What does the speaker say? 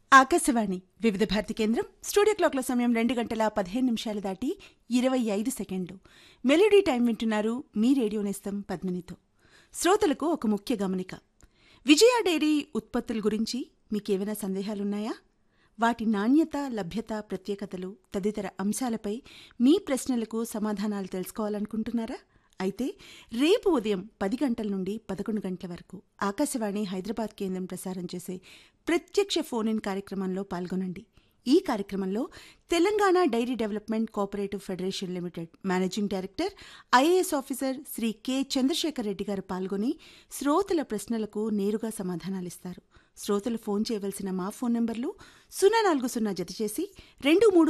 ఆకాశవాణి వివిధ భారతి కేంద్రం స్టూడియో క్లాక్ల సమయం రెండు గంటల పదిహేను నిమిషాలు దాటి ఇరవై ఐదు సెకండ్లు మెలోడీ టైం వింటున్నారు మీ రేడియో నేస్తం పద్మినితో శ్రోతలకు ఒక ముఖ్య గమనిక విజయ డైరీ ఉత్పత్తుల గురించి మీకేమైనా సందేహాలున్నాయా వాటి నాణ్యత లభ్యత ప్రత్యేకతలు తదితర అంశాలపై మీ ప్రశ్నలకు సమాధానాలు తెలుసుకోవాలనుకుంటున్నారా అయితే రేపు ఉదయం పది గంటల నుండి పదకొండు గంటల వరకు ఆకాశవాణి హైదరాబాద్ కేంద్రం ప్రసారం చేసే ప్రత్యక్ష ఫోన్ ఇన్ కార్యక్రమంలో పాల్గొనండి ఈ కార్యక్రమంలో Telangana dairy development cooperative federation limited managing director IAS officer Shri K Chandrasekhar Reddy garu పాల్గొని శ్రోతల ప్రశ్నలకు నేరుగా సమాధానాలిస్తారు శ్రోతలు ఫోన్ చేయవలసిన మా ఫోన్ నంబర్లు సున్నా నాలుగు సున్నా జత చేసి రెండు మూడు